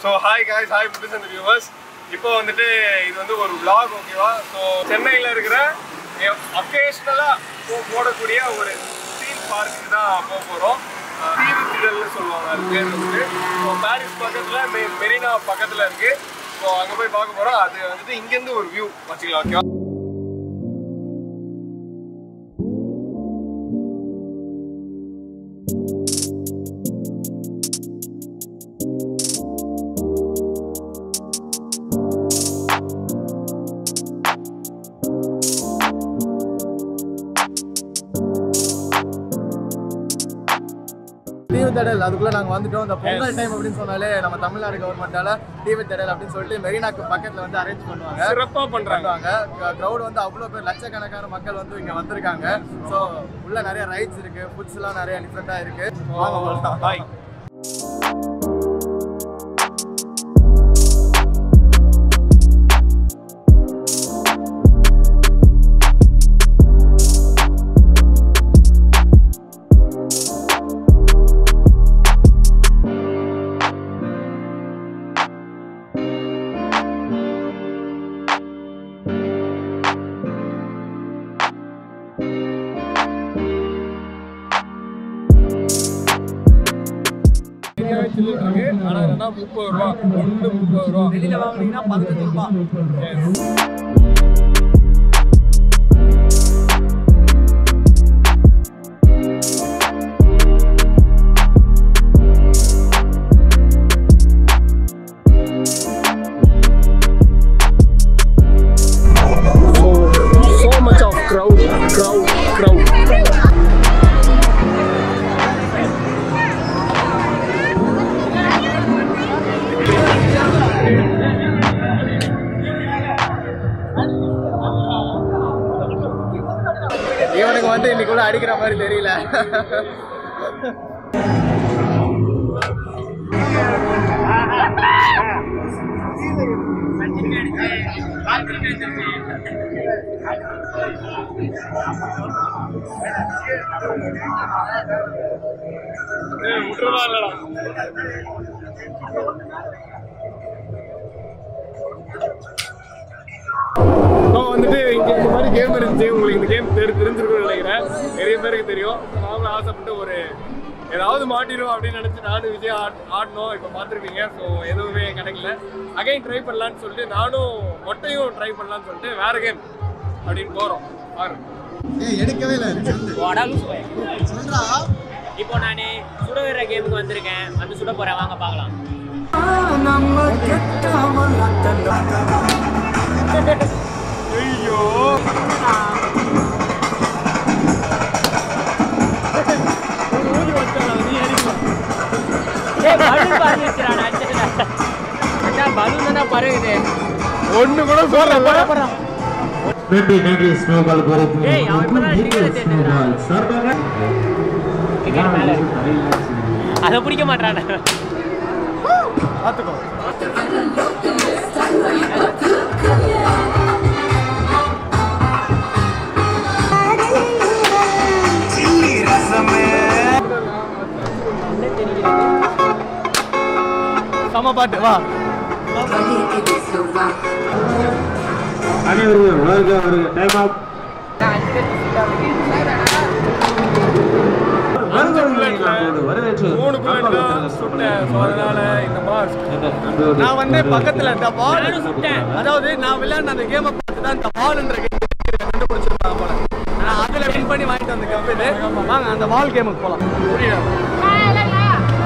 So hi guys hi buddies and viewers இப்போ வந்துட்டு இது வந்து ஒரு vlog ஓகேவா ஸோ சென்னையில் இருக்கிற அக்கேஷ்னலாக போ போடக்கூடிய ஒரு தீம் பார்க்கு தான் போக போகிறோம் தீவு திடல்னு சொல்லுவாங்க அது பேர் வந்து ஸோ பாரிஸ் பக்கத்தில் மெ மெரினா பக்கத்தில் இருக்குது ஸோ அங்கே போய் பார்க்க போகிறோம் அது வந்துட்டு இங்கேருந்து ஒரு வியூ வச்சுக்கலாம் ஓகேவா தீவு தடல் அதுக்குள்ள நாங்க வந்துட்டோம் இந்த பொங்கல் டைம் அப்படின்னு சொன்னாலே நம்ம தமிழ்நாடு கவர்மெண்டால தீவு தடல் அப்படின்னு சொல்லிட்டு மெரினாக்கு பக்கத்துல வந்து அரேஞ்ச் பண்ணுவாங்க சிறப்பாக பண்ணுறாங்க பண்ணுவாங்க க்ரௌட் வந்து அவ்வளோ பேர் லட்சக்கணக்கான மக்கள் வந்து இங்க வந்திருக்காங்க ஸோ உள்ள நிறைய ரைட்ஸ் இருக்கு ஃபுட்ஸ் எல்லாம் நிறைய டிஃப்ரெண்டா இருக்கு வாங்க போகலாம். பாய் இருக்கு ஆனால் என்னன்னா முப்பது ரூபா ஒன்று முப்பது ரூபா வெளியில வாங்குனீங்கன்னா பதினஞ்சு ரூபாய் so so much of crowd crowd crowd இவனுக்கு வந்து இன்னைக்கு கூட அடிக்கிற மாதிரி தெரியல முற்றுவா இல்லடா ஸோ வந்துட்டு இங்கே இந்த மாதிரி கேம் இருந்துச்சு உங்களுக்கு இந்த கேம் தெரி தெரிஞ்சிருக்கும்னு நினைக்கிறேன் நிறைய பேருக்கு தெரியும் நானும் ஆசைப்பட்டு ஒரு ஏதாவது மாட்டிடும் அப்படின்னு நினச்சி நானும் விஜய் ஆட் ஆடினோம் இப்போ பார்த்துருப்பீங்க ஸோ எதுவுமே கிடைக்கல அகைன் ட்ரை பண்ணலான்னு சொல்லிட்டு நானும் மொட்டையும் ட்ரை பண்ணலான்னு சொல்லிட்டு வேற கேம் அப்படின்னு போகிறோம் பாருங்க எடுக்கவே இல்லை சொல்றா இப்போ நான் சுட விடுற கேமுக்கு வந்திருக்கேன் வந்து சுட போறேன் வாங்க பார்க்கலாம் ஐயோ ஏய் பலூன் பாரு வச்சிராடா அச்சா பலூன் தான பறகுது ஒன்று கூட சொல்லல நன்றி நன்றி ஸ்னோபால் குறைப்பு ஏய், அவன் இப்பதான் டிக்கெட் எடுத்துக்கிறான். ஸ்னோபால் சார்பாக டிக்கெட் மேல அதை பிடிக்க மாட்டானே பார்த்துக்கோ சம பாட்டு வா அனைவரும் வருக வருக டைம் ஆஃப் வரவேற்று மூணு புல்லட் தான் சுட்டேன் ஸோ அதனால இந்த மாஸ் நான் வந்து பக்கத்துல இந்த பால் நானும் சுட்டேன். அதாவது நான் விளையாடின அந்த கேமை பார்த்து தான் இந்த பால்ன்ற கேம் கண்டுபிடிச்சிருந்தாங்க போல நான் அதுல வின் பண்ணி வாங்கிட்டு வந்த கம்பெனி வாங்க அந்த பால் கேமுக்கு போலாம் புரியுது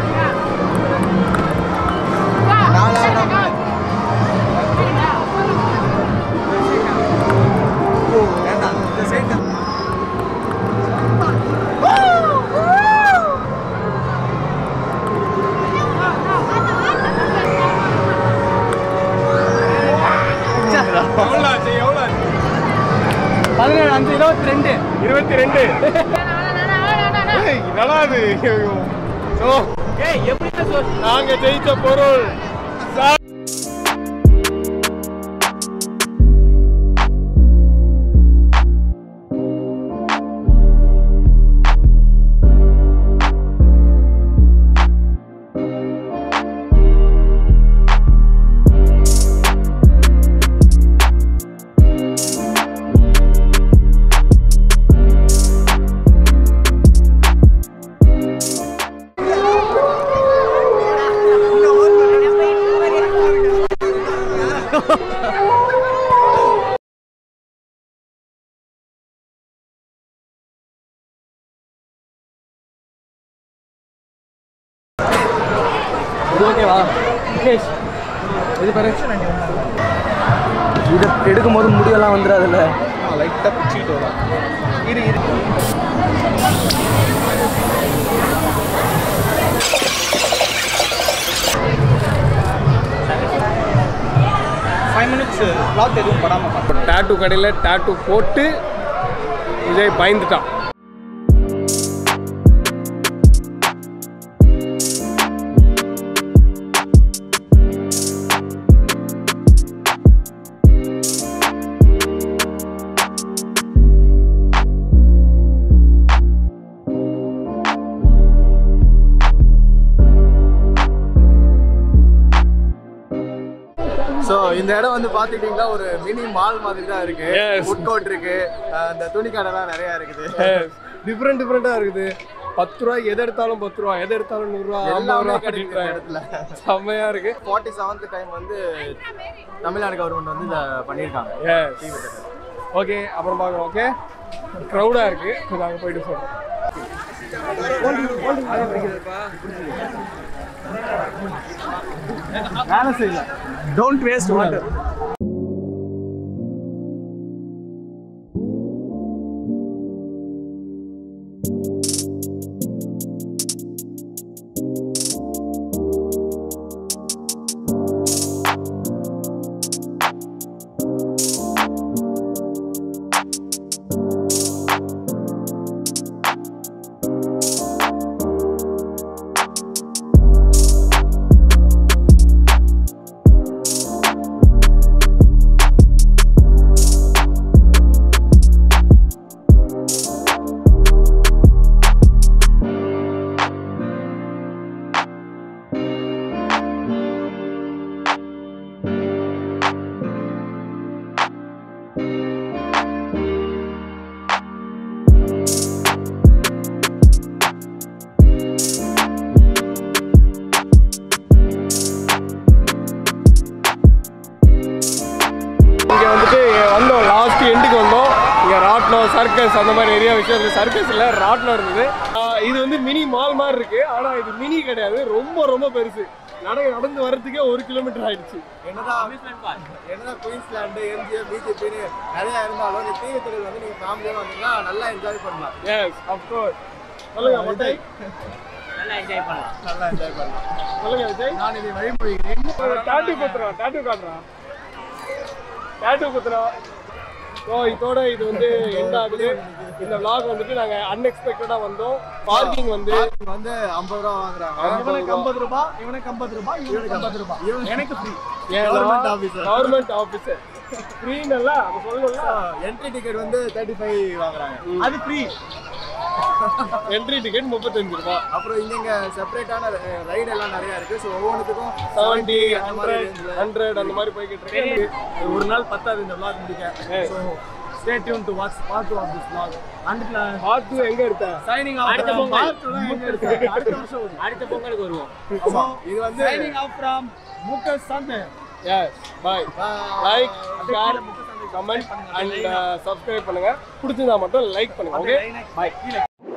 வேண்டாம் இந்த சைடு எவ்வளோ ஆச்சு எவ்வளோ ஆச்சு பதினேழு அஞ்சு இருபத்தி ரெண்டு இருபத்தி ரெண்டு நல்லா அது ஸோ ஏய் எப்படி சொல் நாங்க ஜெயிச்ச பொருள் சா- இது ஓகேவா முகேஷ் இது பாரு இதை எடுக்கும் போது முடியெல்லாம் வந்துடாதுல்ல லைட்டாக பிடிச்சிக்கிட்டு வரலாம் இரு இரு ஃபைவ் மினிட்ஸ் கிளாத் எதுவும் படாமல் பார்க்கணும் டாட்டூ கடையில் டாட்டூ போட்டு விஜய் பயந்துட்டான் ஸோ இந்த இடம் வந்து பார்த்துக்கிட்டிங்கன்னா ஒரு மினி மால் மாதிரி தான் இருக்கு Yes. ஃபுட் கோர்ட் இருக்கு அஹ் அந்த துணி கடைலாம் நிறையா இருக்குது டிஃப்ரெண்ட் டிஃப்ரெண்ட்டாக இருக்குது பத்து ரூபா எது எடுத்தாலும் பத்து ரூபா எது எடுத்தாலும் நூறுரூவா ஐம்பது எல்லாமே ரூபா கிடைக்கும் இந்த அப்படின்ற இடத்துல செம்மையாக இருக்கு ஃபார்ட்டி செவன்த் டைம் வந்து தமிழ்நாடு கவர்மெண்ட் வந்து இதை பண்ணியிருக்காங்க எஸ் ஓகே அப்புறம் பார்க்குறோம் ஓகே க்ரௌடாக இருக்கு நாங்கள் போயிட்டு போகிறோம் வேலை செய்யல டோன்ட் வேஸ்ட் வாட்டர் இங்கே வந்துட்டு வந்தோம் லாஸ்ட் எண்டுக்கு வந்தோம் இங்கே ராட்னம் சர்க்கஸ் அந்த மாதிரி நிறைய விஷயம் இருக்குது சர்க்கஸ் இல்லை ராட்னம் இருந்தது ஆஹ் இது வந்து மினி மால் மாதிரி இருக்கு ஆனால் இது மினி கிடையாது ரொம்ப ரொம்ப பெருசு நட நடந்து வர்றதுக்கே ஒரு கிலோமீட்டர் ஆயிடுச்சு என்னதான் என்னதான் குயின்ஸ்லாண்டு எம்ஜிஎம் பிஜேபின்னு நிறைய இருந்தாலும் இந்த தீவுத்துறையில் வந்து நீங்கள் ஃபேமிலியாக வந்தீங்கன்னா நல்லா என்ஜாய் பண்ணலாம் எஸ் அப்கோர்ஸ் சொல்லுங்க மொட்டை நல்லா என்ஜாய் பண்ணலாம் நல்லா என்ஜாய் பண்ணலாம் சொல்லுங்க விஜய் நான் இதை வழிமொழிகிறேன் டாட்டூ குத்துறோம் டாட்டூ காட்டுறான் டாட்டூ குத்துறோம் ஸோ இதோட இது வந்து எண்ட் ஆகுது இந்த vlog வந்துட்டு நாங்கள் அன்எக்ஸ்பெக்டடாக வந்தோம் பார்க்கிங் வந்து இங்க வந்து ஐம்பது ரூபா வாங்குறாங்க இவனுக்கு ஐம்பது ரூபாய் இவனுக்கு ஐம்பது ரூபாய் இவனுக்கு ஐம்பது ரூபாய் எனக்கு free government Government officer. Government officer ஃப்ரீனல்ல அது சொல்லணும்ல என்ட்ரி டிக்கெட் வந்து தேர்ட்டி ஃபைவ் வாங்குறாங்க அது ஃப்ரீ என்ட்ரி டிக்கெட் முப்பத்தஞ்சு ரூபா அப்புறம் இங்க செப்பரேட்டான ரைடு எல்லாம் நிறைய இருக்கு ஸோ ஒவ்வொன்றுத்துக்கும் செவன்டி அந்த மாதிரி ஹண்ட்ரட் range ல. ஹண்ட்ரட் அந்த மாதிரி போய்கிட்டு இருக்கு ஒரு நாள் பத்தாது இந்த vlog முடிக்க so stay tuned to watch part of this vlog and பார்த்து எங்க எடுத்த சைனிங் அடுத்த பொங்கல். அடுத்த வருஷம் வருது. அடுத்த பொங்கலுக்கு வருவோம் ஆமா, இது வந்து சைனிங் ஆஃப் ஃப்ரம் முகஸ் சந்தை yes bye like share comment and subscribe பண்ணுங்க பிடிச்சிருந்தா மட்டும் லைக் பண்ணுங்க ஓகே பாய்